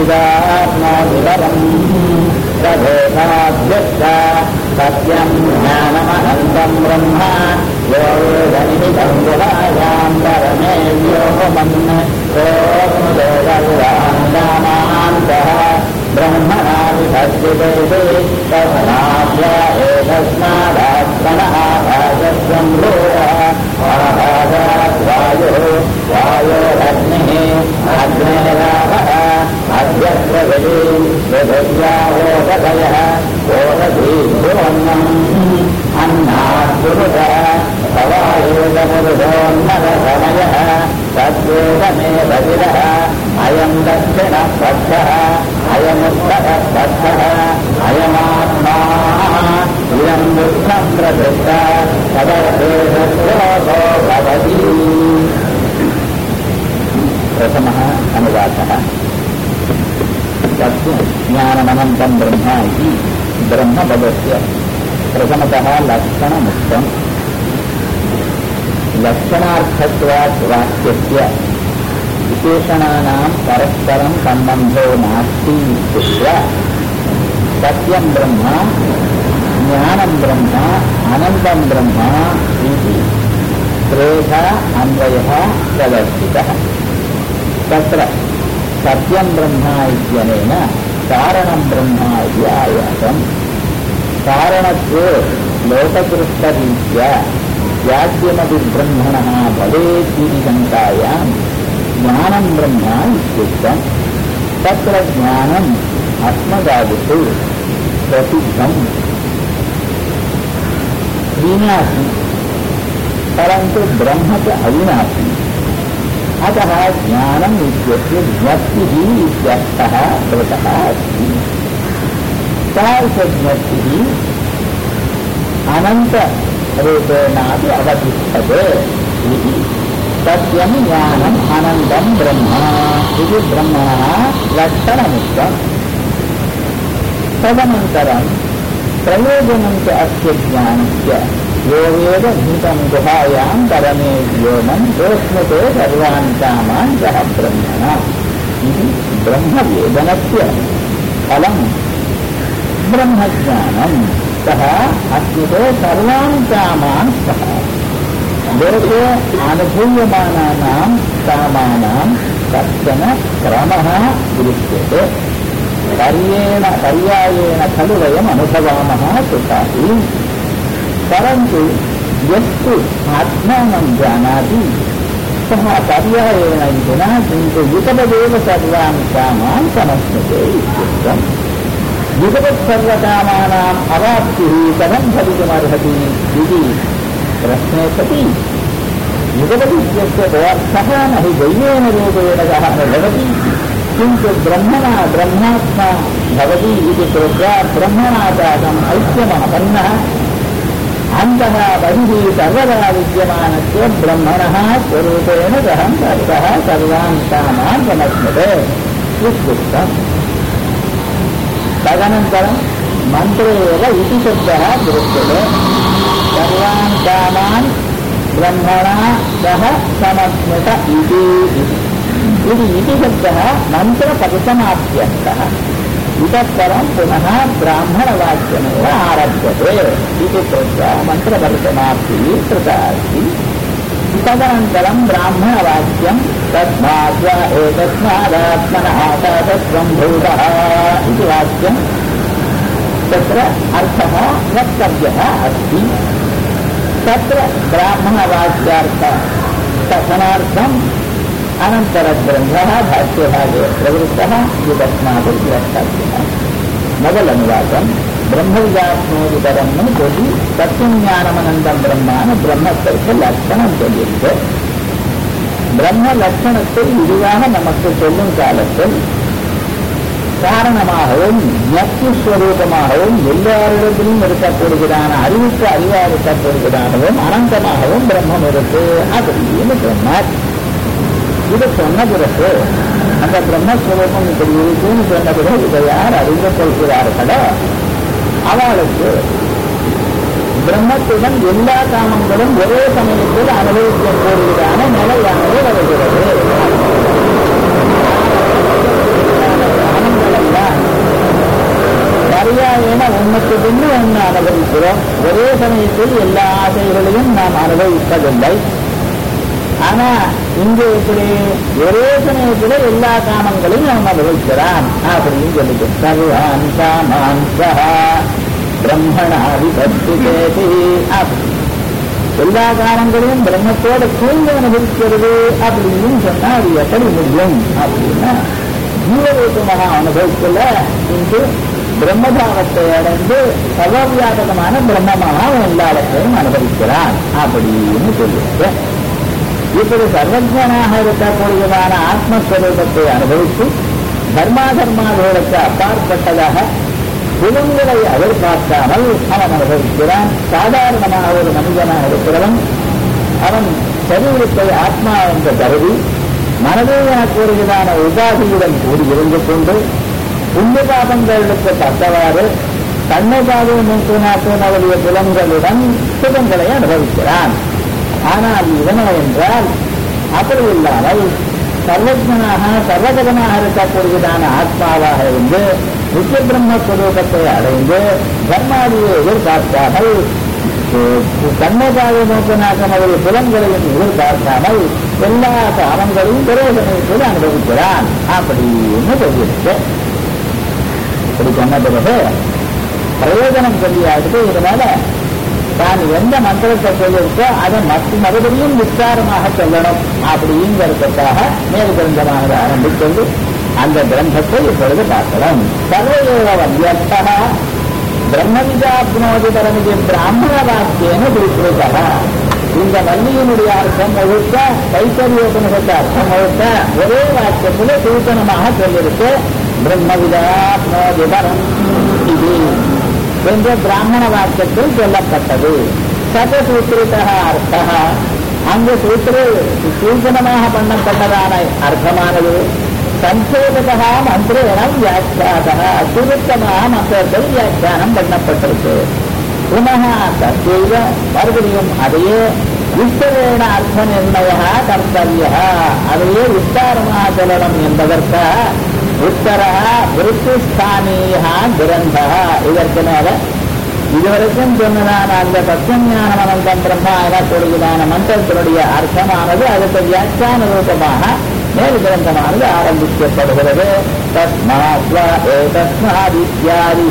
ब्रह्मविदात्मविवरम् तदेवाभ्यस्त सत्यम् ज्ञानमनन्तम् ब्रह्म यो वेदनिमितम् गुहायाम् परमे व्योमन् सोऽस्मदेवपुरान्दामान्तः ब्रह्मणाभिभज्यते तथनाभ्य एतस्मादात्मनः भागस्वम् भूयः आभागात् वायुः वायोरग्निः अग्नेरावः अद्यप्रगति पृथिव्यावोपदयः ओदधी भुवन्नम् अन्नाद्गुरुतः भवायुगमुरुधोन्नरसमयः तद्वेदमे बधिरः अयम् दक्षिणः पक्षः अयमुत्तरः पक्षः अयमात्मा इदम् दुःखम् प्रदृष्ट तदर्थेषो भवति प्रथमः अनुवादः तस्य ज्ञानमनन्तम् ब्रह्म इति ब्रह्मपदस्य प्रथमतः लक्षणमुक्तम् लक्षणार्थत्वात् वाक्यस्य विशेषणानाम् परस्परम् सम्बन्धो नास्ति इत्युक्त्वा सत्यम् ब्रह्म ज्ञानम् ब्रह्म अनन्तम् ब्रह्म इति त्रेधा अन्वयः प्रदर्शितः तत्र सत्यम् ब्रह्म इत्यनेन कारणम् ब्रह्म इति आयातम् कारणत्वे लोकदृष्टरीत्या याज्यमपि ब्रह्मणः भवेत् इति शङ्कायाम् ज्ञानम् ब्रह्म इत्युक्तम् तत्र ज्ञानम् अस्मदादिषु प्रसिद्धम् विनाशि परन्तु ब्रह्म च अविनाशि अतः ज्ञानम् इत्यस्य ज्ञप्तिः इत्यर्थः कृतः अस्ति तादृशज्ञप्तिः अनन्तरूपेणापि अवतिष्ठते इति सत्यम् ज्ञानम् अनन्तम् ब्रह्म इति ब्रह्मणः लक्षणमुक्तम् तदनन्तरम् प्रयोजनं च अस्य ज्ञानस्य यो वेद भूतम् गुहायाम् परमे व्योमम् सोऽस्मते सर्वान् कामान् सः ब्रह्मण इति ब्रह्मवेदनस्य फलम् ब्रह्मज्ञानम् सः अस्मते सर्वान् कामान् सः लोके अनुभूयमानानां कामानां कश्चन क्रमः दृश्यते पर्येण पर्यायेण खलु वयम् अनुभवामः सुखापि परन्तु यस्तु आत्मानं जानाति सः पर्यायेण इति न किन्तु युगपदेव सर्वान् कामान् समश्नुते इत्युक्तम् युगपत् सर्वकामानाम् अवाप्तिः कथं भवितुमर्हति इति प्रश्ने सति युगपति इत्यस्य कोऽर्थः न हि दैवेन रूपेण सः न भवति किन्तु ब्रह्मणा ब्रह्मात्मा भवति इति कृत्वा ब्रह्मणा साकम् ऐक्यमापन्नः अन्तः बहिः सर्वदा विद्यमानस्य ब्रह्मणः स्वरूपेण सः सर्वः सर्वान् कामान् समश्नुते इत्युक्तम् तदनन्तरं मन्त्रे एव इति शब्दः दृश्यते सर्वान् कामान् ब्रह्मणा सह समश्नुत इति इति इति शब्दः मन्त्रपरिसमाप्यर्थः इतः परं पुनः ब्राह्मणवाक्यमेव आरभ्यते इति कृत्वा मन्त्रपरिसमाप्तिः कृता अस्ति तदनन्तरं ब्राह्मणवाक्यं तद्भाग्य एतस्मादात्मनः तत्त्वं भूतः इति वाक्यं तत्र अर्थः वक्तव्यः अस्ति तत्र ब्राह्मणवाक्यार्थ कथनार्थम् अनन्तरग्रन्थः भाष्यभागे प्रवृत्तः इदस्मात् द्रष्टव्यः ಮೊದಲನುವಾದಂ ಬ್ರಹ್ಮವಿದಾತ್ಮೋದಿ ಪರನ್ನು ಕೊಡಿ சத்தியஞானமனந்தம் பிரம்மான பிரம்மத்திற்கு லட்சணம் சொல்லியிருக்கு பிரம்ம லட்சணத்தை இதுவாக நமக்கு சொல்லும் காலத்தில் காரணமாகவும் ஞப்திஸ்வரூபமாகவும் எல்லாரிடத்திலும் இருக்கக்கூடியதான அறிவுக்கு அறிவாக இருக்கக்கூடியதாகவும் அனந்தமாகவும் பிரம்மம் இருக்கு அப்படின்னு சொன்னார் இது சொன்ன பிறகு அந்த பிரம்மஸ்வரூபம் இப்படி இருக்குன்னு சொன்ன பிறகு இதை யார் அறிந்து கொள்கிறார்களோ அவளுக்கு பிரம்மத்துடன் எல்லா காமங்களும் ஒரே சமயத்தில் அனுபவிக்கக்கூடியதான நிலையானது வருகிறது ஆசைகளையும் நாம் அனுபவிப்பதில்லை ஆனா இங்க இப்படி ஒரே சமயத்துல எல்லா காமங்களையும் அவன் அனுபவிக்கிறான் அப்படின்னு சொல்லிட்டு சர்வான் காமான் சஹா பிரம்மணாதி பக்தி கேதி அப்படி எல்லா காலங்களையும் பிரம்மத்தோட சேர்ந்து அனுபவிக்கிறது அப்படின்னு சொன்னா அது எப்படி முடியும் அப்படின்னா ஜீவரூபமாக அனுபவிக்கல இன்று பிரம்மபாவத்தை அடைந்து சர்வவியாபகமான பிரம்மமாக அவன் எல்லாவற்றையும் அனுபவிக்கிறான் அப்படின்னு சொல்லிட்டு இப்படி சர்வஜனாக இருக்கக்கூடியதான ஆத்மஸ்வரூபத்தை அனுபவித்து தர்மாதர்மாதிகளுக்கு அப்பாற்பட்டதாக புலன்களை எதிர்பார்க்காமல் அவன் அனுபவிக்கிறான் சாதாரணமாக ஒரு மனிதனாக இருக்கிறவன் அவன் சரீரத்தை ஆத்மா என்று கருதி மனதில் எனக்கூடியதான உபாதியுடன் கூடியிருந்து கொண்டு புண்ணிய பாபங்களுக்கு தக்கவாறு கண்ணை காது மூக்கு நாக்கு முதலிய புலன்களுடன் சுகங்களை அனுபவிக்கிறான் ஆனால் இதனை என்றால் அப்படி இல்லாமல் சர்வஜனாக சர்வஜகனாக இருக்கக்கூடியதான ஆத்மாவாக இருந்து நித்திய பிரம்மஸ்வரூபத்தை அடைந்து தர்மாதியை எதிர்பார்க்காமல் கண்ணகாய நோக்கனாக முதல் புலன்களையும் எதிர்பார்க்காமல் எல்லா காலங்களையும் பிரயோஜனத்தில் அனுபவிக்கிறான் அப்படின்னு சொல்லியிருக்கு இப்படி சொன்ன பிறகு பிரயோஜனம் சொல்லியாச்சு இதனால தான் எந்த மந்திரத்தை சொல்லியிருக்கோ அதை மற்ற மறுபடியும் விஸ்தாரமாக சொல்லணும் அப்படிங்கிறதுக்காக மேல் கிரந்தமானது ஆரம்பித்தது அந்த கிரந்தத்தை இப்பொழுது பார்க்கலாம் சர்வயோக வந்தியத்தா பிரம்மவிஜாப்னோதி பரமிதி பிராமண வாக்கியன்னு குறிப்பிடுத்தா இந்த வள்ளியினுடைய அர்த்தம் முழுக்க கைத்தறியோபனிஷத்து அர்த்தம் முழுக்க ஒரே வாக்கியத்தில் சூச்சனமாக சொல்லியிருக்கு பிரம்மவிஜாப்னோதி பரம் இது என்ற பிராமண வாக்கியத்தில் சொல்லப்பட்டது சதசூத்திரிதா அர்த்தா அந்த சூத்திர சூச்சனமாக பண்ணப்பட்டதான அர்த்தமானது சங்கேதகா மந்திரேணம் வியாக்கியாதா சுருக்கமாக மந்திரத்தில் வியாக்கியானம் பண்ணப்பட்டிருக்கு புனக தத்தைவ மறுபடியும் அதையே விஸ்தரேண அர்த்த நிர்ணய கர்த்தவிய அதையே விஸ்தாரமாக சொல்லணும் என்பதற்காக உத்தர விருத்திஸ்தானீய கிரந்த இதற்கு மேல இதுவரைக்கும் சொன்னதான அந்த தத்துவஞான அனந்தம் பிரம்மா எனக்கூடியதான மந்திரத்தினுடைய அர்த்தமானது அதுக்கு வியாக்கியான ரூபமாக மேல் கிரந்தமானது ஆரம்பிக்கப்படுகிறது தஸ்மாத்வ ஏதஸ்மாதித்யாதி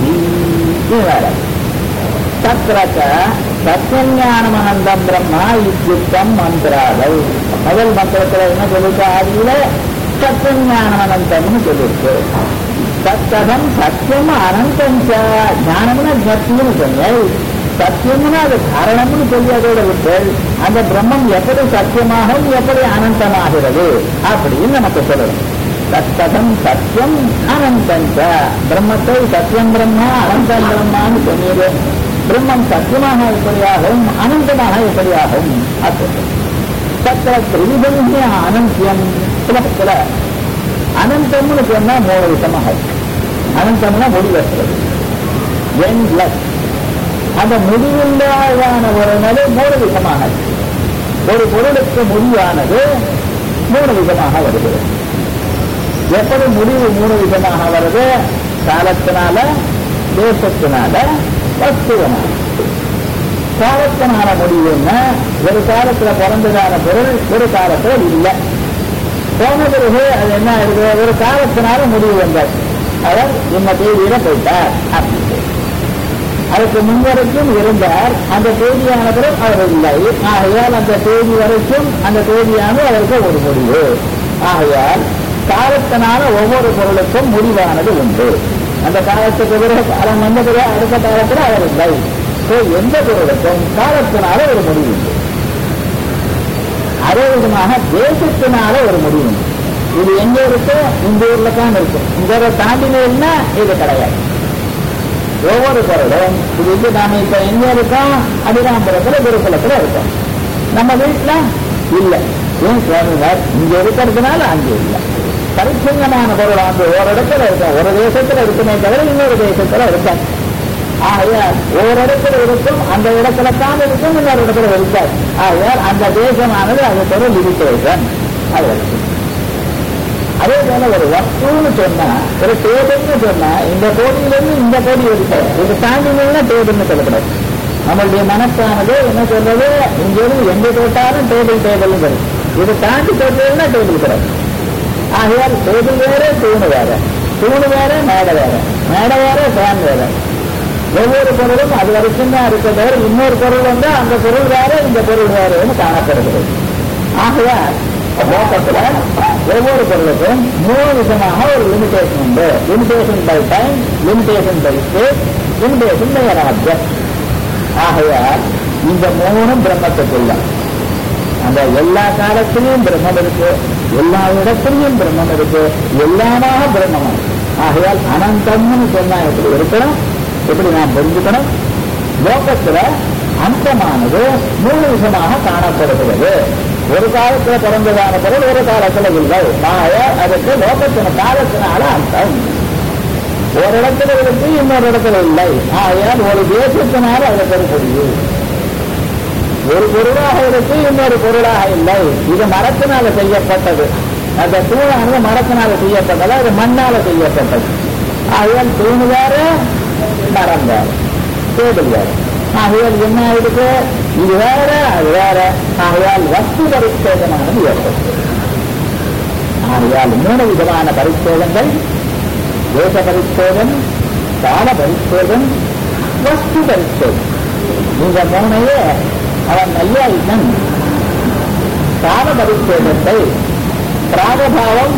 தத்ரக சத்தியஞானமனந்தம் பிரம்மா இத்தியுக்தம் மந்திராதல் முதல் மந்திரத்தில் என்ன சொல்லிட்டு ஆதியில சத்தியஞானமனந்தம்னு சொல்லியிருக்கு சத்தகம் சத்தியம் அனந்தம் ஞானம்னா சத்தியம்னு சொன்னேன் சத்தியம்னு அது காரணம்னு சொல்லி அதோட விட்டு அந்த பிரம்மம் எப்படி சத்தியமாகும் எப்படி அனந்தமாகிறது அப்படின்னு நமக்கு சொல்லணும் சத்தகம் சத்தியம் அனந்தம் பிரம்மத்தை சத்தியம் பிரம்மா அனந்தம் பிரம்மான்னு சொன்னீரு பிரம்மம் சத்தியமாக எப்படியாகும் அனந்தமாக எப்படியாகும் அது தத்திர திரிவிதமிய அனந்தியம் சில அனந்தம்னு சொன்னா மூணு விஷமாக அனந்தம்னா முடிவற்றது என்லெஸ் அந்த முடிவில்லாதான ஒரு நிலை மூணு விதமாக ஒரு பொருளுக்கு முடிவானது மூணு விதமாக வருகிறது எப்படி முடிவு மூணு விதமாக வருது காலத்தினால தேசத்தினால வஸ்துவனால காலத்தினால முடிவுன்னா ஒரு காலத்துல பிறந்ததான பொருள் ஒரு காலத்துல இல்லை போன பிறகு அது என்ன இருக்கு ஒரு காலத்தினால முடிவு வந்தார் அவர் இந்த தேதியில போயிட்டார் அப்படின்னு அதுக்கு முன்வரைக்கும் இருந்தார் அந்த தேதியான பிறகு அவர் இல்லை ஆகையால் அந்த தேதி வரைக்கும் அந்த தேதியானது அவருக்கு ஒரு முடிவு ஆகையால் காலத்தினால ஒவ்வொரு பொருளுக்கும் முடிவானது உண்டு அந்த காலத்துக்கு பிறகு காலம் வந்த பிறகு அடுத்த காலத்தில் அவர் இல்லை ஸோ எந்த பொருளுக்கும் காலத்தினால ஒரு முடிவு உண்டு அதே விதமாக தேசத்தினால ஒரு முடிவு உண்டு இது எங்க இருக்கு இந்த ஊர்ல தான் இருக்கு இந்த ஊரை தாண்டினா இது கிடையாது ஒவ்வொரு பொருளும் இது வந்து நாம இப்ப எங்க இருக்கோம் அபிராம்பரத்துல குருகுலத்துல இருக்கோம் நம்ம வீட்டுல இல்ல ஏன் சுவாமிவார் இங்க இருக்கிறதுனால அங்கே இல்லை பரிச்சயமான பொருள் அந்த ஒரு இடத்துல இருக்கும் ஒரு தேசத்துல இருக்குமே தவிர இன்னொரு தேசத்துல இருக்காது ஆகையால் ஒரு இடத்துல இருக்கும் அந்த இடத்துல தான் இருக்கும் இன்னொரு இடத்துல இருக்காது ஆகையால் அந்த தேசமானது அது பொருள் லிமிட்டேஷன் அது இருக்கு அதே போல ஒரு வஸ்துன்னு சொன்னா ஒரு டேபிள்னு சொன்னா இந்த கோடியிலிருந்து இந்த கோடி இருக்கு இது தாண்டினா டேபிள்னு சொல்லக்கூடாது நம்மளுடைய மனசானது என்ன சொல்றது இங்கிருந்து எங்க போட்டாலும் டேபிள் டேபிள் வரும் இது தாண்டி போட்டதுன்னா டேபிள் கிடையாது ஆகையால் டேபிள் வேற தூணு வேற தூணு வேற மேடை வேற மேடை வேற ஃபேன் வேற ஒவ்வொரு பொருளும் அது வரைக்கும் தான் இருக்க தவிர இன்னொரு பொருள் வந்து அந்த பொருள் வேற இந்த பொருள் வேறன்னு காணப்படுகிறது ஆகையால் லோகத்துல ஒவ்வொரு பொருளுக்கும் மூணு விதமாக ஒரு லிமிடேஷன் உண்டு limitation by time limitation by space limitation by object ஆகையால் இந்த மூணும் பிரம்மத்துக்குள்ள அந்த எல்லா காலத்திலையும் பிரம்மம் இருக்கு எல்லா இடத்திலையும் பிரம்மம் இருக்கு எல்லாமாக பிரம்மம் ஆகையால் அனந்தம்னு சொன்னா எப்படி இருக்கணும் எப்படி நாம் புரிஞ்சுக்கணும் லோகத்துல அந்தமானது மூணு விஷயமாக காணப்படுகிறது ஒரு காலத்துல பிறந்ததான பொருள் ஒரு காலத்துல இல்லை மாய அதுக்கு லோகத்தின காலத்தினால அந்தம் ஒரு இடத்துல இருக்கு இன்னொரு இடத்துல இல்லை ஆகையால் ஒரு தேசத்தினால அதை பெறப்படுது ஒரு பொருளாக இருக்கு இன்னொரு பொருளாக இல்லை இது மரத்தினால செய்யப்பட்டது அந்த தூணானது மரத்தினால செய்யப்பட்டது அது மண்ணால செய்யப்பட்டது ஆகையால் தூண் வேற மரம் வேற டேபிள் வேற ஆகையால் என்ன ஆயிடுது இது வேற அது வேற ஆகையால் வஸ்து பரிச்சேதமானது ஏற்பட்டது ஆகையால் மூணு விதமான பரிச்சேதங்கள் தேச பரிச்சேதம் கால பரிச்சேதம் வஸ்து பரிச்சேதம் இந்த மூணையே அவன் நையாயிகன் கால பரிச்சேதத்தை பிராகபாவம்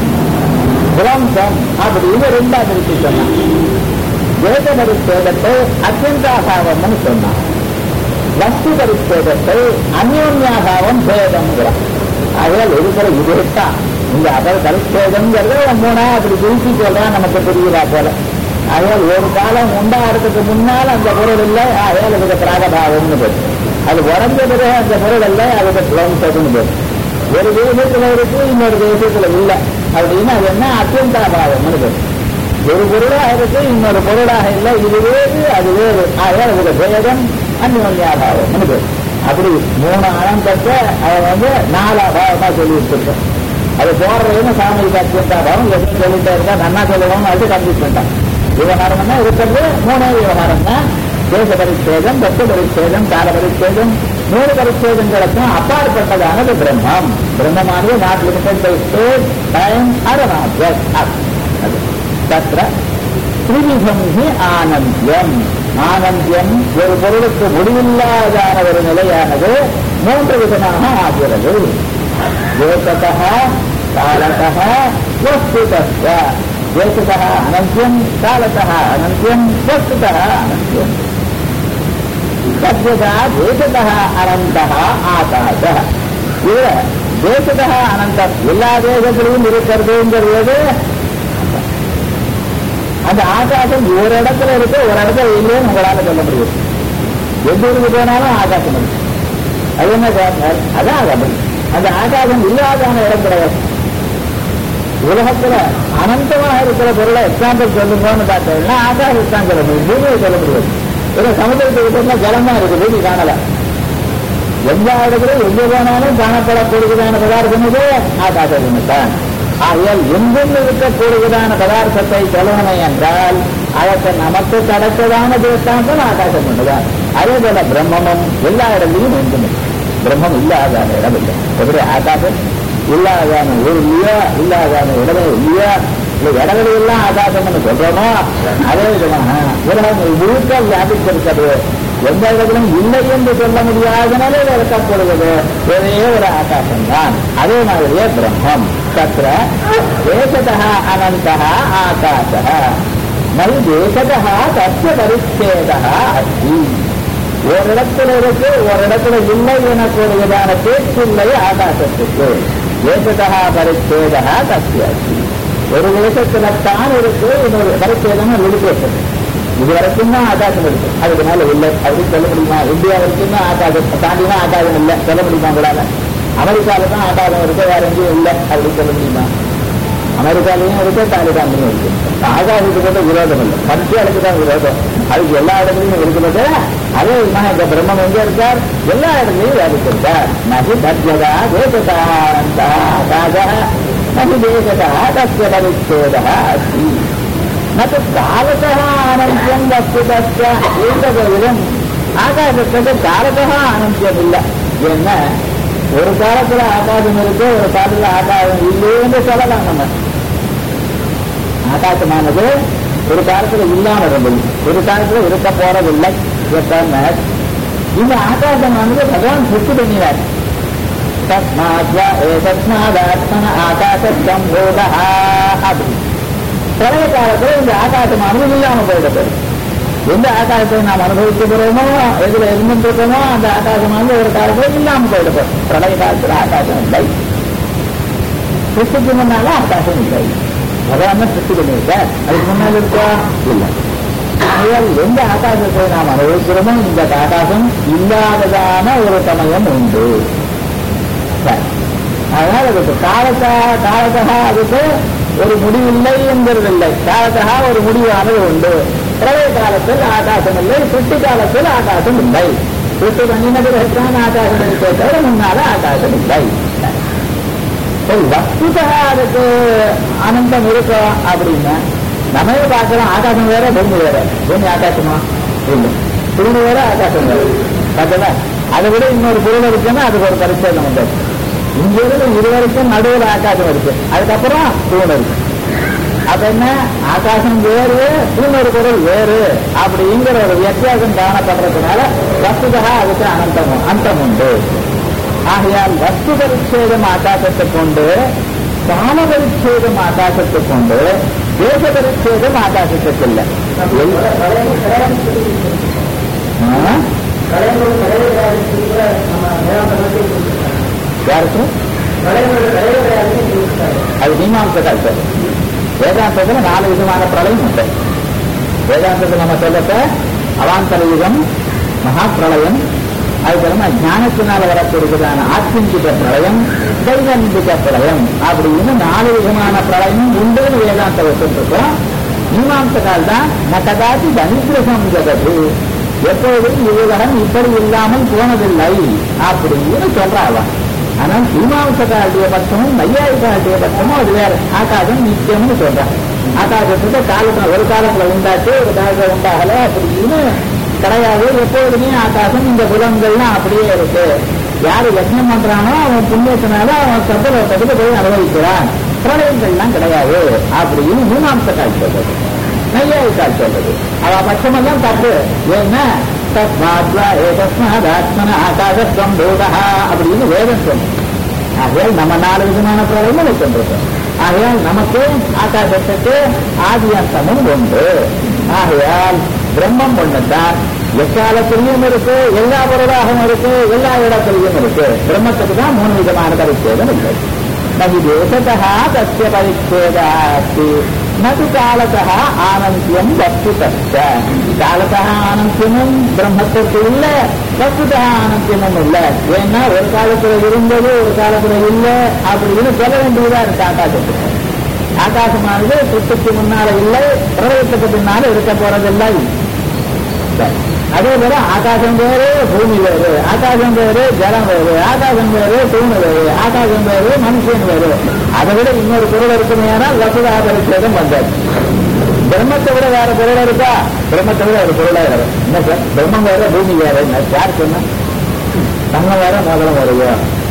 துவம்சம் அப்படின்னு ரெண்டா பிரித்து சொன்னான் தேச பரிச்சேதத்தை அத்தியந்தாபாவம்னு சொன்னான் வஸ்து பரிச்சேதத்தை அந்யோன்யாபாவம் பேதம்ங்கிறான் ஆகையால் இருக்கிற இதுதான் இந்த அகல் பரிச்சேதம்ங்கிறது மூணா அப்படி பிரிச்சு சொல்றான் நமக்கு புரியுதா போல ஆகையால் ஒரு காலம் உண்டாடுறதுக்கு முன்னால் அந்த பொருள் இல்லை ஆகையால் இதுக்கு பிராகபாவம்னு பேர் அது உடஞ்ச பிறகு அந்த பொருள் இல்லை அதுக்கு துவம்சம்னு பேர் ஒரு தேசத்துல இருக்கு இன்னொரு தேசத்துல இல்லை அப்படின்னு அது என்ன அத்தியந்தாபாவம்னு பேர் ஒரு பொருளாக இருக்கு இன்னொரு பொருளாக இல்லை இது வேறு அது வேறு ஆகையால் அதுக்கு பேதம் அந்யோன்யாபாவம்னு பேர் அப்படி மூணு அனந்தத்தை அவன் வந்து நாலா பாவமா சொல்லி வச்சிருக்கோம் அது போடுறதுன்னு சாமி அத்தியந்தாபாவம் எப்படி சொல்லிட்டே இருக்கா நன்னா சொல்லுவோம் அது கம்ப்ளீட் பண்ணிட்டான் விவகாரம்னா இருக்கிறது மூணே விவகாரம் தான் தேச பரிச்சேதம் தத்து பரிச்சேதம் கால பரிச்சேதம் மூணு பரிச்சேதங்களுக்கும் அப்பாற்பட்டதானது பிரம்மம் பிரம்மமானது not limited by space time or an object. அது தத்ர திரிவிதம் ஹி ஆனந்தியம் ஆனந்தியம் ஒரு பொருளுக்கு முடிவில்லாதான ஒரு நிலையானது மூன்று விதமாக ஆகிறது தேசத்தா காலத்தः வஸ்துதஸ்ய தேசத்தः அனந்தியம் காலத்தः அனந்தியம் வஸ்துதः அனந்தியம் சத்யதா தேசத்தः அனந்தः ஆகாசः இது தேசத்தः அனந்தம் எல்லா தேசத்திலையும் இருக்கிறதுங்கிறது அந்த ஆகாசம் ஒரு இடத்துல இருக்கு ஒரு இடத்துல இல்லைன்னு உங்களால சொல்ல முடியும் எந்த ஊருக்கு போனாலும் ஆகாசம் இருக்கு அது என்ன சார் அதான் ஆகாசம் அந்த ஆகாசம் இல்லாதான இடம் கிடையாது உலகத்துல அனந்தமாக இருக்கிற பொருளை எக்ஸாம்பிள் சொல்லுங்கன்னு பார்த்தோம்னா ஆகாசம் தான் சொல்ல முடியும் பூமியை சொல்ல முடியாது ஏன்னா சமுதிரத்துக்கு போனா ஜலம் தான் இருக்கு பூமி காணல எந்த இடத்துலையும் எங்க போனாலும் காணப்படக்கூடியதான பதார்த்தம் இது ஆகாசம் தான் ஆகையால் எங்கும் இருக்கக்கூடியதான பதார்த்தத்தை சொல்லணுமே என்றால் அதற்கு நமக்கு கிடைத்ததான திருஷ்டாந்தம் ஆகாசம் ஒன்றுதான் அதே போல பிரம்மமும் எல்லா இடங்களிலும் ஒன்றுமே பிரம்மம் இல்லாதான இடம் இல்லை எப்படி ஆகாசம் இல்லாதான ஊர் இல்லையா இல்லாதான இடமே இல்லையா இல்ல இடங்களை எல்லாம் ஆகாசம்னு சொல்றோமோ அதே விதமாக உலகம் முழுக்க வியாபித்திருக்கிறது எந்த இடத்திலும் இல்லை என்று சொல்ல முடியாத நிலையில் இருக்கப்படுவது ஒரே ஒரு ஆகாசம் தான் அதே மாதிரியே பிரம்மம் தத்திர தேசதா அனந்தா ஆகாச நல் தேசதா தஸ்ய பரிச்சேதா அஸ்தி ஒரு இடத்துல இருக்கு ஒரு இடத்துல இல்லை எனக்கூடியதான பேச்சில்லை ஆகாசத்துக்கு தேசதா பரிச்சேதா தஸ்ய அஸ்தி ஒரு தேசத்துல தான் இருக்கு இன்னொரு பரிச்சேதம் லிமிடேஷன் இது வரைக்கும் தான் ஆகாசம் இருக்கு அதுக்கு மேல இல்லை அப்படின்னு சொல்ல முடியுமா இந்தியா வரைக்கும் தான் ஆகாசம் தாண்டினா ஆகாசம் இல்லை சொல்ல முடியுமா உங்களால அமெரிக்கால தான் ஆகாசம் இருக்கு வேற எங்கேயும் இல்லை அப்படின்னு சொல்ல முடியுமா அமெரிக்காலையும் இருக்கு தாலிபான்லையும் இருக்கு ஆகாசத்துக்கு வந்து விரோதம் இல்லை மனுஷியாளுக்கு தான் விரோதம் அதுக்கு எல்லா இடத்துலையும் இருக்கிறது அதே விதமாக இந்த பிரம்மம் எங்க இருக்கார் எல்லா இடத்துலையும் வியாபித்திருக்கார் நகி தத்யதா தேசதா ஆகாச நகி தேசதா தஸ்ய பரிச்சேதா அஸ்தி நது காலத்தः அனந்தியம் வஸ்துதஸ்ய ஏதபோதிலும் ஆகாசத்துக்கு காலத்தா அனந்தியம் இல்லை என்ன ஒரு காலத்துல ஆகாசம் இருக்கு ஒரு காலத்துல ஆகாசம் இல்லைன்னு சொல்லலாம் நம்ம ஆகாசமானது ஒரு காலத்துல இல்லாம இருந்தது ஒரு காலத்துல இருக்க போறதில்லை எப்ப இந்த ஆகாசமானது பகவான் சுட்டு பண்ணினார் தஸ்மாத்வா ஏதஸ்மாதாத்மன ஆகாசம்பூதா அப்படி பழைய காலத்துல இந்த ஆகாசமானது இல்லாம போயிடுது எந்த ஆகாசத்தை நாம் அனுபவிக்கிறோமோ எதுல இருந்துருக்கோமோ அந்த ஆகாசமானது ஒரு காலத்துல இல்லாம போயிடுது பிரளய காலத்துல ஆகாசம் இல்லை சிருஷ்டிக்கு முன்னால ஆகாசம் இல்லை பகவான் சிருஷ்டி பண்ணியிருக்கார் அதுக்கு முன்னால் இருக்கா இல்லை ஆகையால் எந்த ஆகாசத்தை நாம் அனுபவிக்கிறோமோ இந்த ஆகாசம் இல்லாததான ஒரு சமயம் உண்டு சரி. அதனால அதுக்கு காலத்தா காலத்தகா அதுக்கு ஒரு முடிவில்லை என்கிறதில்லை காலத்தகா ஒரு முடிவானது உண்டு பிரளய காலத்தில் ஆகாசம் இல்லை சுட்டி காலத்தில் ஆகாசம் இல்லை சுட்டு பண்ணினது தான் ஆகாசம் இருக்கே தவிர முன்னால ஆகாசம் இல்லை சரி வஸ்துதா அதுக்கு அனந்தம் இருக்கும் அப்படின்னா நம்மளே பார்க்கிறோம் ஆகாசம் வேற பூமி வேற பூமி ஆகாசமா இல்லை பூமி வேற ஆகாசம் வேற பார்த்தா அதை விட இன்னொரு பொருள் இருக்குன்னா அதுக்கு ஒரு பரிசோதனை உண்டு இங்க இருந்து இது வரைக்கும் நடுவில் ஆகாசம் இருக்கு அதுக்கப்புறம் தூண் இருக்கு அப்ப என்ன ஆகாசம் வேறு இன்னொரு பொருள் வேறு அப்படிங்கிற ஒரு வித்தியாசம் காணப்படுறதுனால வஸ்துதா அதுக்கு அனந்தம் அந்தம் உண்டு ஆகையால் வஸ்து பரிச்சேதம் ஆகாசத்தை கொண்டு கால பரிச்சேதம் ஆகாசத்தை கொண்டு தேச பரிச்சேதம் ஆகாசத்துக்கு இல்லை ஆ? யாருக்கு அது மீமாம்ச கல்பம் வேதாந்தத்துல நாலு விதமான பிரளயம் உண்டு வேதாந்தத்தில் நம்ம சொல்லத்த அவாந்தர யுகம் மகா பிரளயம் அதுக்கப்புறமா ஞானத்தினால வரக்கூடியதான ஆத்மீக பிரளயம் தைவந்திக பிரளயம் அப்படின்னு நாலு விதமான பிரளயம் உண்டுன்னு வேதாந்த வச்சுருக்கோம் மீமாம்சகால் தான் நகதாதி தனித்திரசம் ஜகது எப்பொழுதும் இவ்வுலகம் இப்படி இல்லாமல் போனதில்லை அப்படின்னு சொல்றாங்க ஆனால் மீமாம்சகாருடைய பட்சமும் நையாயிகாருடைய பட்சமும் அது வேற ஆகாசம் நித்தியம்னு சொல்றான் ஆகாசத்துக்கு காலத்துல ஒரு காலத்துல உண்டாச்சு ஒரு காலத்துல உண்டாகல அப்படின்னு கிடையாது எப்பொழுதுமே ஆகாசம் இந்த புலங்கள்லாம் அப்படியே இருக்கு யாரு யத்னம் பண்றானோ அவன் புண்ணியத்தினால அவன் சத்தலோகத்துக்கு போய் அனுபவிக்கிறான் பிரளயங்கள்லாம் கிடையாது அப்படின்னு மீமாம்சக்கால் சொல்றது நையாயிக்கால் சொல்றது அவ பட்சமெல்லாம் தப்பு ஏன்னா தஸ்மாத்வா ஏதஸ்மாதாத்மன ஆகாசம் பூதா அப்படின்னு வேதம் சொல்லும் ஆகையால் நம்ம நாலு விதமான பிரளயம் வச்சிருக்கோம் ஆகையால் நமக்கு ஆகாசத்துக்கு ஆதி அந்தமும் உண்டு ஆகையால் பிரம்மம் ஒண்ணுதான் எக்காலத்திலையும் இருக்கு எல்லா பொருளாகவும் இருக்கு எல்லா இடத்திலையும் இருக்கு பிரம்மத்துக்கு தான் மூணு விதமான பரிச்சேதம் இல்லை நகி தேசத்தா தஸ்ய பரிச்சேதா அஸ்தி நது காலத்தா ஆனந்தியம் வஸ்துதச்ச காலத்தா ஆனந்தியமும் பிரம்மத்திற்கு இல்ல வஸ்துதா ஆனந்தியமும் இல்ல ஏன்னா ஒரு காலத்துல இருந்தது ஒரு காலத்துல இல்ல அப்படின்னு சொல்ல வேண்டியதா இருக்கு ஆகாசத்துக்கு ஆகாசமானது சுத்துக்கு முன்னால இல்லை பிரளயத்துக்கு பின்னால இருக்க போறதில்லை சரி. அதே போல ஆகாசம் வேறு பூமி வேறு ஆகாசம் வேறு ஜலம் வேறு ஆகாசம் வேறு தூணு வேறு ஆகாசம் வேறு மனுஷன் வேறு அதை விட இன்னொரு பொருள் இருக்குமே ஆனால் வசுதா பரிச்சேதம் வந்தாச்சு பிரம்மத்தை விட வேற பொருள் இருக்கா பிரம்மத்தை விட ஒரு பொருளா வேற என்ன சார் பிரம்மம் வேற பூமி வேற என்ன யார் சொன்னா தங்கம் வேற மோதிரம் வேறையோ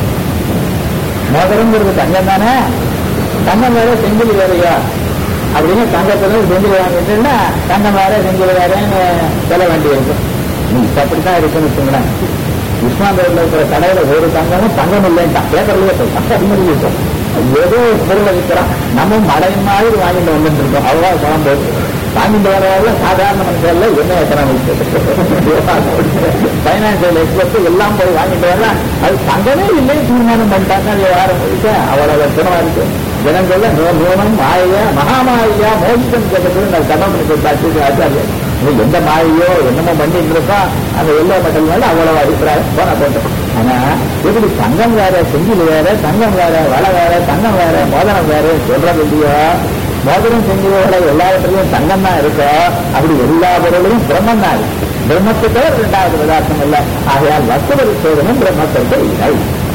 மோதிரங்கிறது தங்கம் தானே தங்கம் வேற செங்கிலி வேறையா அப்படின்னு தங்கத்துல செங்கிலி வாங்கிட்டுன்னா தங்கம் வேற செங்கிலி வேறன்னு சொல்ல வேண்டியிருக்கும் இப்ப அப்படித்தான் இருக்குன்னு வச்சுங்களேன் விஸ்வாந்தரில் இருக்கிற கடையில ஒரு தங்கமும் தங்கம் இல்லைன்ட்டான் பேப்பர்லயே சொல்லிட்டோம் ஏதோ ஒரு பொருளை விற்கிறான் நம்ம மழை மாதிரி வாங்கிட்டு வந்துட்டு இருக்கோம் அவ்வளோ குழம்பு வாங்கிட்டு வரவங்க சாதாரண மனுஷன்ல என்ன எக்கனாமிக் பைனான்சியல் எக்ஸ்பர்ட் எல்லாம் போய் வாங்கிட்டு வரலாம் அது தங்கமே இல்லை தீர்மானம் பண்ணிட்டாங்க அது யாரும் போயிட்டு அவ்வளவு லட்சணமா இருக்கு ஜனங்கள்ல நோனம் மாயா மகாமாயா மோட்சம் கேட்டது நான் கர்மபுரத்தை ஆச்சாரியர் இது எந்த மாயையோ என்னமோ பண்ணிட்டு இருக்கா அந்த எல்லோ மெட்டல் மேல அவ்வளவு அபிப்பிராயம் போன போட்டோம் ஆனா இப்படி தங்கம் வேற செஞ்சில் வேற தங்கம் வேற வளை வேற தங்கம் வேற மோதிரம் வேற சொல்றது இல்லையோ மோதிரம் செஞ்சில எல்லாவற்றிலையும் தங்கம் தான் இருக்கோ அப்படி எல்லா பொருளையும் பிரம்மம் தான் இருக்கு பிரம்மத்துக்கு இரண்டாவது பதார்த்தம் இல்லை ஆகையால் வஸ்து பரிசோதனம் பிரம்மத்திற்கு இல்லை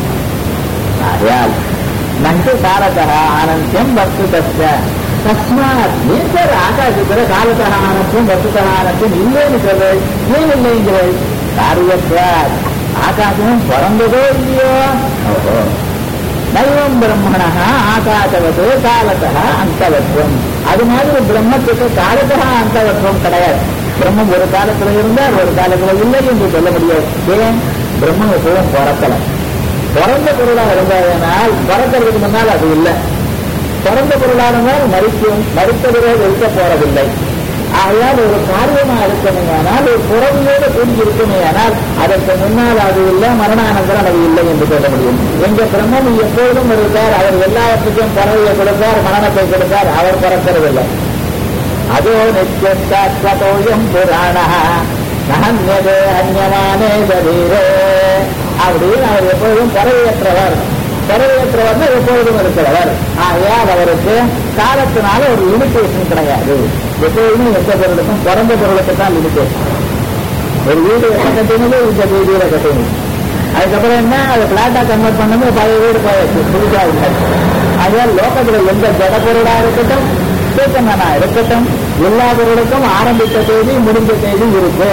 ஆகையால் நன்கு காலத்தः ஆனந்தியம் வஸ்துதஸ்ய தஸ்மாத் ஏன் சார் ஆகாசத்துல காலத்தः ஆனந்தியம் வஸ்துதः ஆனந்தியம் இல்லைன்னு சொல்றேன் ஏன் இல்லைங்கிறேன் காரியத்வா ஆகாசமும் பிறந்ததோ இல்லையோ ஓஹோ தெய்வம் பிரம்மணா ஆகாசவத்து காலத்தா அந்தவத்துவம் அது மாதிரி பிரம்மத்துக்கு காலத்தா அந்தவத்துவம் கிடையாது பிரம்மம் ஒரு காலத்துல இருந்தால் ஒரு காலத்துல இல்லை என்று சொல்ல முடியாது ஏன் பிரம்மம் எப்பவும் பிறக்கல பிறந்த பொருளா இருந்தால் பிறக்கிறதுக்கு முன்னால் அது இல்லை பிறந்த பொருளானதால் மறிக்கும் மறித்தவரே இருக்க போறதில்லை ஆகையால் ஒரு காரியமா இருக்கணுமானால் ஒரு புறவியோடு கூடி இருக்குமேயானால் அதற்கு முன்னால் அது இல்லை மரணானந்தரம் அது இல்லை என்று சொல்ல முடியும் எங்க பிரம்மம் எப்பொழுதும் இருக்கார் அவர் எல்லாவற்றுக்கும் பறவையை கொடுப்பார் மரணத்தை கொடுப்பார் அவர் பிறக்கிறதில்லை அதோ நித்தியோயம் புராண நகன்யதே அந்யமானே சரீரே அப்படின்னு அவர் எப்பொழுதும் பறவையற்றவர் பறவையற்றவர் எப்பொழுதும் இருக்கிறவர் ஆகையால் அவருக்கு காலத்தினால ஒரு லிமிடேஷன் கிடையாது எப்பொழுதுமே எந்த பொருளுக்கும் பிறந்த பொருளுக்கு தான் லிமிடேஷன் ஒரு வீடு எப்ப கட்டினது இந்த வீதியில கட்டினது அதுக்கப்புறம் என்ன அதை பிளாட்டா கன்வெர்ட் பண்ணது பழைய வீடு போயாச்சு புதுசா இல்லை ஆகையால் லோகத்துல எந்த ஜட பொருளா இருக்கட்டும் சேத்தனா இருக்கட்டும் எல்லா பொருளுக்கும் ஆரம்பித்த தேதி முடிந்த தேதி இருக்கு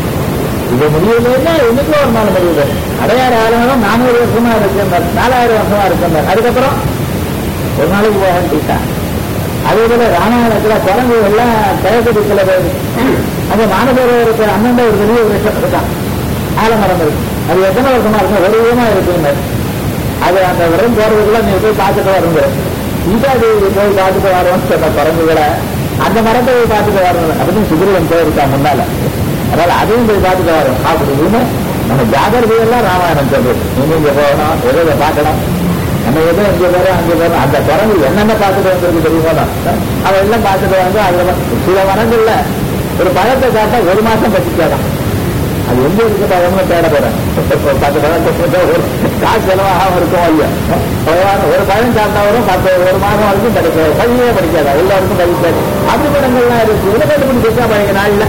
இது முடியலன்னா இன்னைக்கு ஒரு நாள் முடியுது அடையாறு ஆளுநரும் நானூறு வருஷமா இருக்கின்றார் நாலாயிரம் வருஷமா இருக்கின்றார் அதுக்கப்புறம் ஒரு நாளைக்கு போகட்டான் அதே போல ராமாயணத்துல குரங்கு எல்லாம் கிழக்கு சில பேர் அந்த மானபேரவருக்கு அண்ணன் ஒரு பெரிய ஒரு விஷயம் இருக்கான் ஆலமரம் இருக்கு அது எத்தனை வருஷமா இருக்கும் ஒரு விதமா இருக்குங்க அது அந்த விரம் போறதுக்குள்ள நீ போய் பார்த்துட்டு வருங்க சீதாதேவி போய் பார்த்துட்டு வரோம்னு சொன்ன குரங்குகளை அந்த மரத்தை போய் பார்த்துட்டு வரணும் அப்படின்னு சுகிரவன் போயிருக்கா முன்னால அதனால அதையும் போய் பார்த்துட்டு வரும் அப்படின்னு நம்ம ஜாகிரதையெல்லாம் ராமாயணம் சொல்றது நீங்க இங்க போகணும் எதோ இதை பார்க்கணும் நம்ம எதோ இங்க போறோம் அங்க போறோம் அந்த குரங்கு என்னென்ன பார்த்துட்டு வந்திருக்கு தெரியுமா அவன் எல்லாம் பார்த்துட்டு வந்து அதுல சில மரங்கள்ல ஒரு பழத்தை காட்டா ஒரு மாசம் பசிக்காதான் அது எங்க இருக்குது அவங்க தேட போறேன் பத்து பழம் ஒரு காசு செலவாகாம இருக்கும் ஐயா ஒரு பழம் சாப்பிட்டா வரும் பத்து ஒரு மாதம் வரைக்கும் கிடைக்காது கல்வியே படிக்காதா எல்லாருக்கும் கழிக்காது அப்படி படங்கள்லாம் இருக்கு இதை கண்டுபிடிச்சா பழைய நாள்ல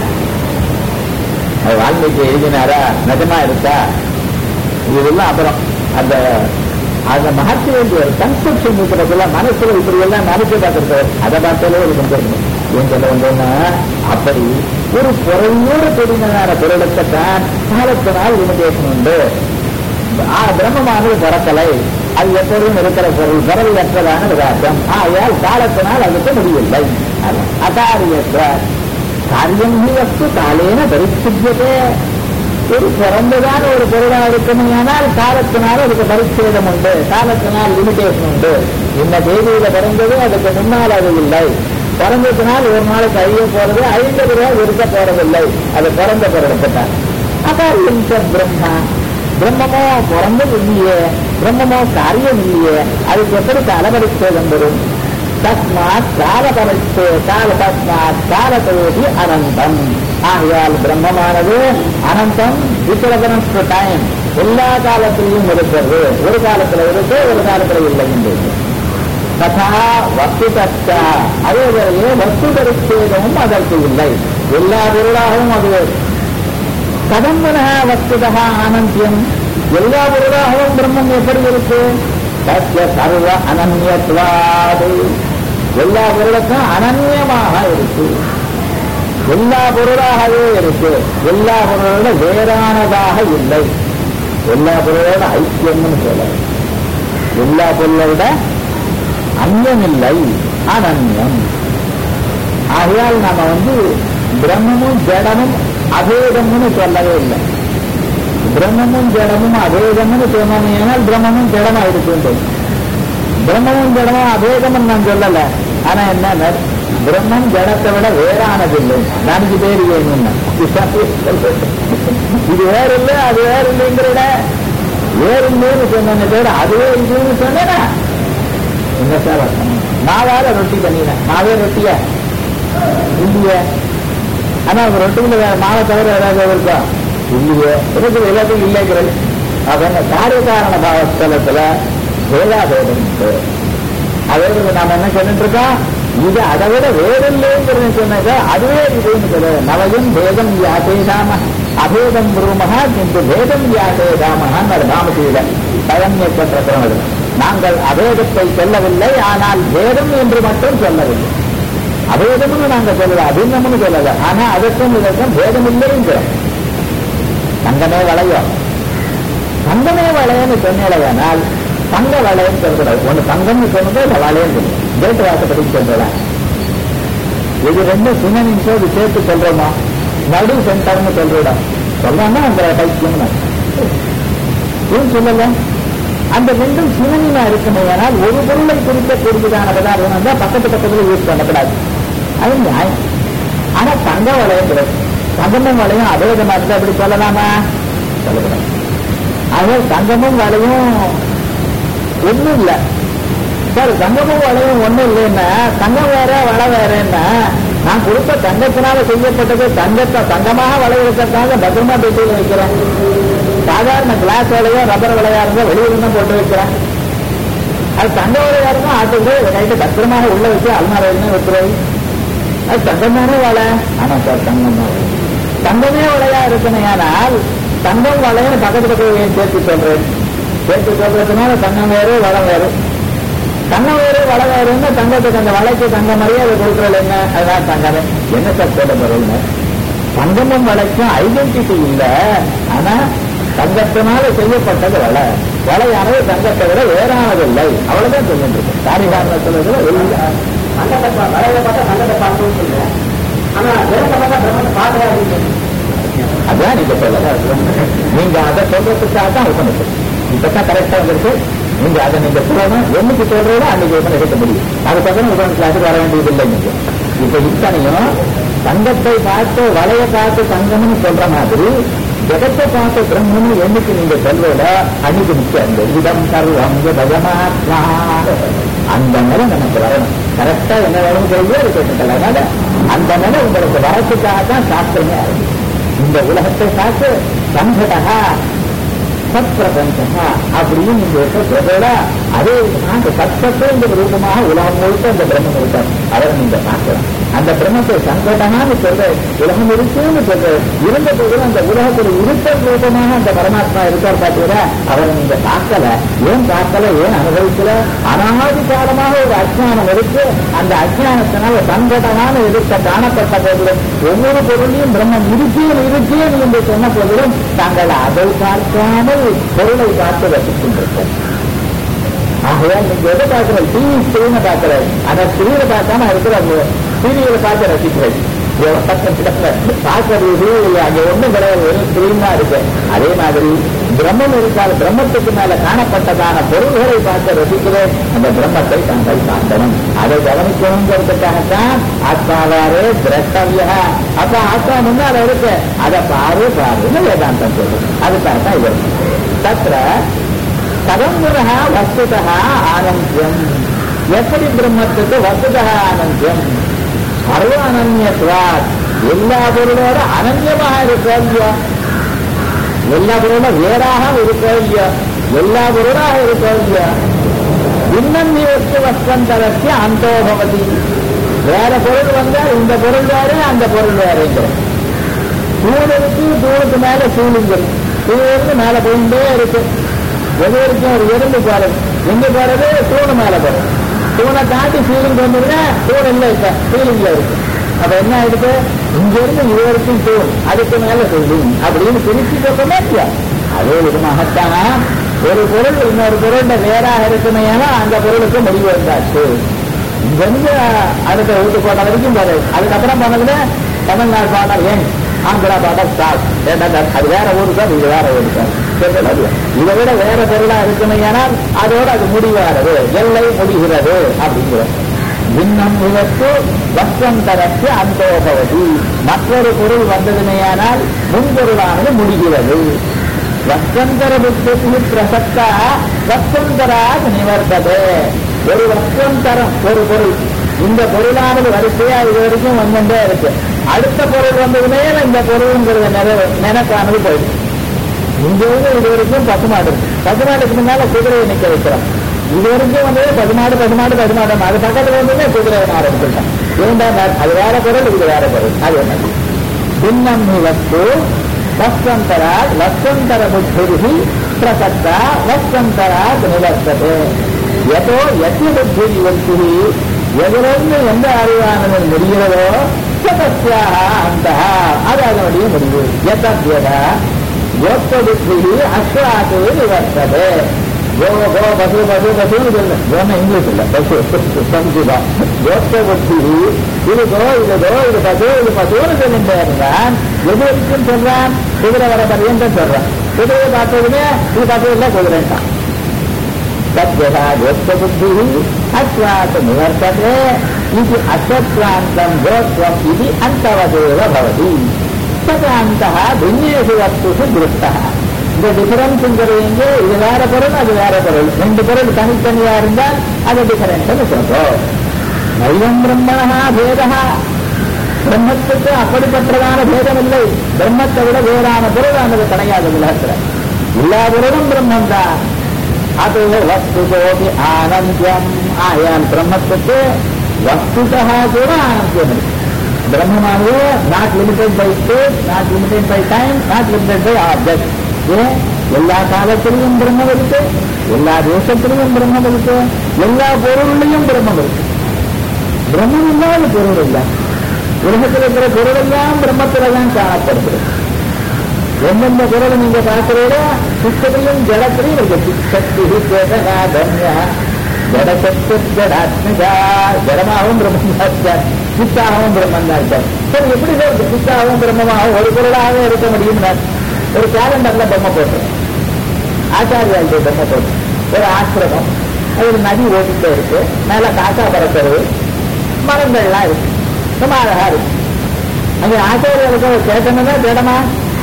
அது வால்மீகி எழுதினாரா நிஜமா இருக்கா இதெல்லாம் அப்புறம் அந்த அந்த மகர்த்தி வேண்டிய ஒரு கன்ஸ்ட்ரக்ஷன் இருக்கிறதுல மனசுல இப்படி எல்லாம் நினைச்சு பார்த்துருக்காரு அதை பார்த்தாலே ஒரு கொஞ்சம் ஏன் சொல்ல வந்தோம்னா அப்படி ஒரு பொருளோடு தெரிந்ததான பொருளுக்குத்தான் காலத்தினால் லிமிடேஷன் உண்டு ஆ, பிரம்மமானது பிறக்கலை அது எப்பொழுதும் இருக்கிற பொருள் பிறவியற்றதான விதாசம் ஆகையால் காலத்தினால் அதுக்கு முடியவில்லை அகாரியற்ற காரியம் ஹி வஸ்து காலேன பரிசுத்தியதே ஒரு பிறந்ததான ஒரு பொருளாக இருக்குமையானால் காலத்தினால் அதுக்கு பரிச்சேதம் உண்டு காலத்தினால் லிமிடேஷன் உண்டு இந்த தேதியில பிறந்தது அதுக்கு முன்னால் அது இல்லை பிறந்ததுனால் ஒரு நாளைக்கு அழிய போறது அழிந்த பிறகு இருக்க போறதில்லை அது பிறந்த பிறகுத்தான் அகாரியம் ச பிரம்மா பிரம்மமோ பிறந்தது இல்லையே பிரம்மமோ காரியம் இல்லையே அதுக்கு எப்படி காலபரிச்சேதம் வரும் தஸ்மாத் கால பரிச்சே கால தஸ்மாத் காலத்தோதி அனந்தம் ஆகையால் பிரம்மமானது அனந்தம் வித்திரகனஸ் டைம் எல்லா காலத்திலையும் இருக்கிறது ஒரு காலத்துல இருக்கு ஒரு காலத்துல இல்லை என்று ததா வஸ்து தச்சா அதே வேளையே வஸ்து பரிச்சேதமும் அதற்கு இல்லை எல்லா பொருளாகவும் அது கதம்பன வஸ்துதா ஆனந்தியம் எல்லா பொருளாகவும் பிரம்மம் எப்படி இருக்கு சத்திய சர்வ அனன்யத்வாது எல்லா பொருளுக்கும் அனன்யமாக இருக்கு எல்லா பொருளாகவே இருக்கு எல்லா பொருளோட வேறானதாக இல்லை எல்லா பொருளோட ஐக்கியம்னு சொல்ல எல்லா பொருளோட அந்நியமில்லை அனன்யம் ஆகையால் நாம வந்து பிரம்மமும் ஜடமும் அபேதம்னு சொல்லவே இல்லை பிரம்மமும் ஜடமும் அபேதம்னு சொன்னோம் ஏனால் பிரம்மமும் ஜடமா இருக்கு பிரம்மமும் ஜடமும் அபேதமும் நான் சொல்லல ஆனா என்ன பிரம்மம் ஜடத்தை விட வேறானதில்லை நான்கு பேர் வேணும்னா இது வேற இல்லை அது வேற இல்லைங்கிற வேற இல்லைன்னு சொன்னேன்னு பேர் அதுவே இதுன்னு சொன்னேனா என்ன சார் அர்த்தம்? மாவால ரொட்டி பண்ணினேன் மாவே ரொட்டியா இல்லையே ஆனா அந்த ரொட்டியில வேற மாவை தவிர ஏதாவது இருக்கா இல்லையே எனக்கு எல்லாத்தையும் இல்லைங்கிறது அவங்க காரிய காரண பாவஸ்தலத்துல வேதாபேதம் உண்டு அதாவது நாம என்ன சொல்லிட்டு இருக்கோம் இது அதை விட வேறில்லைங்கிறது சொன்னாக்க அதுவே இதுன்னு சொல்ல நவயம் வேதம் யாத்தேதாம அபேதம் ரூமகா கிந்து வேதம் யாத்தேதாமகான்னு ராமசீல பயன்யற்ற பிரகரணம் நாங்கள் அபேதத்தை சொல்லவில்லை ஆனால் வேதம் என்று மட்டும் சொல்லவில்லை அபேதம்னு நாங்க சொல்லல அபிநம்னு சொல்லல ஆனா அதற்கும் இதற்கும் வேதம் இல்லைங்கிறோம் தங்கமே வளையும் தங்கமே வளையன்னு சொன்னேனால் தங்க வளையன்னு சொல்லக்கூடாது ஒன்று தங்கம்னு சொன்னது இல்லை வளையன்னு சொல்லணும் கேட்டு வாசப்படி சொல்றேன் இது ரெண்டும் சினனின் போது சேர்த்து சொல்றோமா நடு சென்டர்னு சொல்றோம் சொல்லாம அந்த பைத்தியம் ஏன் சொல்லல அந்த ரெண்டும் சினனினா இருக்குமே ஆனால் ஒரு பொருளை குறிக்கக்கூடியதான பதார்த்தம் இருந்தால் பக்கத்து பக்கத்துல யூஸ் பண்ணக்கூடாது அது நியாயம் ஆனா தங்க வளையம் கிடையாது தங்கமும் வளையும் அதே விதமா இருந்தா அப்படி சொல்லலாமா சொல்லக்கூடாது ஆக தங்கமும் வளையும் ஒண்ணும் இல்லை சார் தங்கமும் வளையும் ஒண்ணும் இல்லைன்னா தங்கம் வேற வளை வேறன்னா நான் கொடுத்த தங்கத்தினால செய்யப்பட்டது தங்கத்தை தங்கமாக வளைய வைக்கிறதுக்காக பத்திரமா பெட்டியில் வைக்கிறேன் சாதாரண கிளாஸ் வளையோ ரப்பர் வளையா இருந்தா வெளியில தான் போட்டு வைக்கிறேன் அது தங்க வளையா இருந்தா ஆட்டுக்கு நைட்டு பத்திரமாக உள்ள வச்சு அல்மாரையில வைக்கிறது அது தங்கம் தானே வளை ஆனா சார் தங்கம் தான் வளை. தங்கமே வளையா இருக்கணும் ஆனால் தங்கம் வளையன்னு பக்கத்து பக்கத்து ஏன் சேர்த்து சொல்றேன் சேர்த்து சொல்றதுனால தங்கம் வேறு வளம் வேறு தங்கம் வேறு வள வேறுன்னு தங்கத்துக்கு அந்த வளைக்கு தங்க மரியாதை கொடுக்கறது என்ன அதுதான் தங்கமே என்ன சார் சொல்ல போறீங்க தங்கமும் வளைக்கும் ஐடென்டிட்டி இல்லை ஆனா தங்கத்தினால செய்யப்பட்டது வளை வளையானது தங்கத்தை விட வேறானதில்லை அவ்வளவுதான் சொல்லிட்டு இருக்கு காரிகாரணத்துல இல்லை தங்கத்தை பா- வளையல பார்த்தா தங்கத்தை பார்க்கணும்னு சொல்றேன் ஆனா பிரம்மத்தை பார்த்தா பிரம்மத்தை பார்க்கறாரு அதான் நீங்க சொல்ல நீங்க அதை சொல்றதுக்காக தான் உபநிஷம் இப்பதான் கரெக்டா வந்துருக்கு நீங்க அதை நீங்க சொல்லணும் என்னைக்கு சொல்றதோ அன்னைக்கு உபநிஷத்தை முடியும் அதுக்கப்புறம் உபநிஷ கிளாஸுக்கு வர வேண்டியதில்லை நீங்க இப்ப இத்தனையும் தங்கத்தை பார்த்து வளைய பார்த்து தங்கம்னு சொல்ற மாதிரி ஜெகத்தை பார்த்து பிரம்மன்னு என்னைக்கு நீங்க சொல்றத அன்னைக்கு நிக்க அந்த இடம் சர்வம் பகமாத்மா அந்த நிலை நமக்கு வரணும் கரெக்டா என்ன வேணும்னு சொல்லி அது கேட்டுக்கல அதனால அந்த நிலை உங்களுக்கு வரத்துக்காக தான் சாஸ்திரமே ஆரம்பிக்கும் இந்த உலகத்தை பார்த்து சங்கடா சத்பிரபஞ்சா அப்படின்னு நீங்க சொல்றதோட அதே அந்த சத்தத்தை இந்த ரூபமாக உலகம் முழுக்க அந்த பிரம்மம் இருக்கார் அவரை நீங்க பார்க்கலாம் அந்த பிரம்மத்தை சங்கடனான்னு சொல்ற உலகம் இருக்குன்னு சொல்ற இருந்த போதிலும் அந்த உலகத்தில் இருத்தல் ரூபமாக அந்த பரமாத்மா இருக்கார் பார்த்தீங்களா அவரை நீங்க பார்க்கல ஏன் பார்க்கல ஏன் அனுபவிக்கல அனாதி காலமாக ஒரு அஜ்ஞானம் இருக்கு அந்த அஜ்ஞானத்தினால சங்கடமான இருக்க காணப்பட்ட போதிலும் ஒவ்வொரு பொருளையும் பிரம்மம் இருக்கேன் இருக்கேன் என்று சொன்ன போதிலும் தாங்கள் அதை பார்க்காமல் பொருளை பார்த்து ரசிக்கின்றது ஆகையால் நீங்க எதை பார்க்கிறேன் டிவி ஸ்கிரீனை பார்க்கிறேன் அந்த ஸ்கிரீனை பார்க்காம இருக்கிற டிவியில பார்த்து ரசிக்கிறேன் பார்க்கறது அங்க ஒண்ணும் கிடையாது வெறும் ஸ்கிரீன் தான் இருக்கு அதே மாதிரி பிரம்மம் இருக்கால் பிரம்மத்துக்கு மேல காணப்பட்டதான பொருள்களை பார்த்து ரசிக்கிறேன் அந்த பிரம்மத்தை தாங்கள் பார்க்கணும் அதை கவனிக்கணுங்கிறதுக்காகத்தான் ஆத்மாவாரே திரட்டவியா அப்ப ஆத்மா முன்னால இருக்கு அதை பாரு பாருன்னு வேதாந்தம் சொல்லுது அதுக்காக தான் இது தத்திர கதம்புரா வஸ்துதா ஆனந்தியம் எப்படி பிரம்மத்துக்கு வஸ்துதா ஆனந்தியம் சர்வ அனன்யத்வாத் எல்லா பொருளோட அனன்யமாக இருக்கோ இல்லையோ எல்லா பொருளும் வேறாக இருக்கோ இல்லையோ எல்லா பொருளாக இருக்கோ இல்லையோ இன்னும் வஸ்து வஸ்தந்தரத்திய அந்தோபவதி வேற பொருள் வந்தா இந்த பொருள் வேற அந்த பொருள் வேறங்கிற தூண் இருக்கு தூணுக்கு மேல சூழ்நிலை தூணிலிருந்து மேல போயிட்டே இருக்கு எது வரைக்கும் ஒரு எறும்பு போறது எங்க போறது தூணு மேல போறது தூணை தாண்டி ஃபீலிங் வந்ததுன்னா தூண் இல்லை இப்ப ஃபீலிங்ல இருக்கு அப்ப என்ன ஆயிடுது இங்க இருந்து இது வரைக்கும் தூண் அதுக்கு மேல ஃபீலிங் அப்படின்னு பிரிச்சு சொல்ல இல்லையா அதே விதமாகத்தான் ஒரு பொருள் இன்னொரு பொருள் வேறாக இருக்குமே அந்த பொருளுக்கு முடிவு வந்தாச்சு இங்க இருந்து அடுத்த ஊட்டு போட்ட வரைக்கும் போறது அதுக்கப்புறம் போனதுல தமிழ்நாடு பாடல் ஏன் ஆந்திரா பாடல் ஸ்டாப் அது வேற ஊரு சார் இது வேற ஊரு சார் சொல்றது இதை விட வேற பொருளா இருக்குமே ஆனால் அதோட அது முடிவாகிறது எல்லை முடிகிறது அப்படிங்கிறது பின்னம் இதற்கு வஸ்வந்தரத்து அந்தோபவதி மற்றொரு பொருள் வந்ததுமேயானால் முன்பொருளானது முடிகிறது வஸ்வந்தர புத்தி பிரசக்தா வஸ்வந்தராக நிவர்த்தது ஒரு வஸ்வந்தரம் ஒரு பொருள் இந்த பொருளானது வரிசையா இது வரைக்கும் வந்துட்டே இருக்கு அடுத்த பொருள் வந்ததுமே இந்த பொருளுங்கிறத நிறைவு நினைக்கானது போயிடுச்சு இங்க இருந்து இது வரைக்கும் பசுமாடு இருக்கு பசுமாடுக்கு முன்னால குதிரையை நிக்க வைக்கிறோம் இது வரைக்கும் வந்தது பசுமாடு பசுமாடு பசுமாடு அது பக்கத்துல வந்ததுமே குதிரையை ஆரம்பிச்சிருக்கோம் இரண்டாம் நாள் அது வேற பொருள் இது வேற பொருள் அது என்ன பின்னம் வஸ்து வஸ்வந்தரா வஸ்வந்தர புத்தி பிரசக்தா வஸ்வந்தரா நிலத்தது எதோ எத்தி புத்தி வஸ்து எதிலிருந்து எந்த அறிவானது முடிகிறதோ சதஸ்யாக அந்த அது அதனுடைய முடிவு எத்தா கோத்த புத்தி அஸ்வாத்து நிவர்த்தது கோ கோ பசு பசு பசு இது இல்லை கோன இங்கிலீஷ் இல்லை பசு சம்ஸ்கிருதம் கோத்த புத்தி இது கோ இது கோ இது பசு இது பசுன்னு சொல்லிட்டு இருந்தான் எது வரைக்கும் சொல்றான் குதிரை வர பரியந்தம் சொல்றான் குதிரையை பார்த்ததுமே இது பசு இல்லை குதிரைன்ட்டான் तद्यथा गोत्वबुद्धिः अश्वात् निवर्तते इति अश्वक्रान्तम् गोत्वम् इति अन्तवदेव भवति சகாந்தः भिन्नेषु वस्तुषु दृष्टः இந்த டிஃபரன்ஸ்ங்கிறீங்க இது வேற பொருள் அது வேற பொருள் ரெண்டு பொருள் தனித்தனியா இருந்தால் அது டிஃபரன்ஸ் சொல்றோம் நைவம் பிரம்மணா பேதா பிரம்மத்துக்கு அப்படிப்பட்டதான பேதம் இல்லை பிரம்மத்தை விட வேறான பொருள் ஆனது கிடையாது உலகத்துல எல்லா பொருளும் பிரம்மம் தான் அது வஸ்துதோபி ஆனந்தியம் ஆயால் பிரம்மத்துக்கு வஸ்துதா கூட ஆனந்தியம் இருக்கு பிரம்மமானது not limited by space not limited by time not limited by object ஏன் எல்லா காலத்திலையும் பிரம்மம் இருக்கு எல்லா தேசத்திலையும் பிரம்மம் இருக்கு எல்லா பொருள்லையும் பிரம்மம் இருக்கு பிரம்மம் இல்லாத பொருள் இல்லை உலகத்தில் இருக்கிற பொருள் எல்லாம் பிரம்மத்துல தான் காணப்படுகிறது எந்தெந்த பொருளை நீங்க பார்க்கிறீரோ சித்தத்திலையும் ஜடத்திலையும் இருக்கு சக்தி சேதனா தன்யா ஜடசக்தி ஜடாத்மிகா ஜடமாகவும் பிரம்மம் தான் இருக்கார் சித்தாகவும் பிரம்மம் தான் இருக்கார் சரி எப்படி சார் சித்தாகவும் பிரம்மமாகவும் ஒரு பொருளாக இருக்க முடியும்னா ஒரு கேலண்டர்ல பொம்மை போட்டு ஆச்சாரியாளுடைய பொம்மை போட்டு ஒரு ஆசிரமம் அது ஒரு நதி ஓட்டிட்டு இருக்கு மேல காக்கா பறக்கிறது மரங்கள்லாம் இருக்கு சுமாராக இருக்கு அங்க ஆச்சாரியாளுக்கு ஒரு சேத்தனை தான் ஜடமா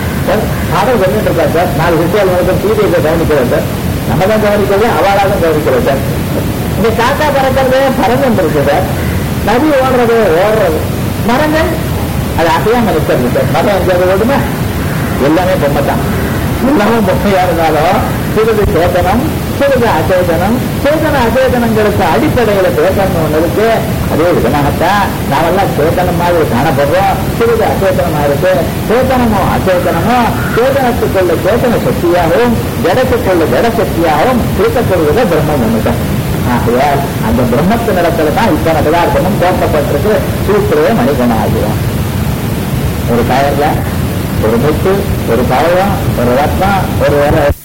அவர் சொல்லிட்டு இருக்கார் சார் நாலு விஷயம் வரைக்கும் சீதையை கவனிக்கிறோம் சார் நம்ம தான் கவனிக்கிறது அவளாக கவனிக்கிறோம் சார் இந்த காக்கா பறக்கிறது பறந்து இருக்கு சார் நதி ஓடுறது ஓடுறது மரங்கள் அது அசையாம நிற்கிறது சார் மரம் எங்கேயாவது ஓடுமா எல்லாமே பொம்மை தான் எல்லாமே பொம்மையா இருந்தாலும் சிறிது சேதனம் சிறிது அச்சேதனம் சேதன அச்சேதனங்களுக்கு அடிப்படையில சேதனம் ஒண்ணு இருக்கு அதே விதமாகத்தான் நாமெல்லாம் சேதனம் மாதிரி காணப்படுறோம் சிறிது அச்சேதனமா இருக்கு சேதனமோ அச்சேதனமோ சேதனத்துக்குள்ள சேதன சக்தியாகவும் ஜடத்துக்குள்ள ஜட சக்தியாகவும் இருக்கக்கூடியது பிரம்மம் ஒண்ணுதான் ஆகையால் அந்த பிரம்மத்தின் இடத்துல தான் இத்தனை பதார்த்தமும் போட்டப்பட்டிருக்கு சூத்திரே மணிகனாகிறோம் ஒரு கயர்ல ஒரு முத்து ஒரு பழம் ஒரு ரத்னம் ஒரு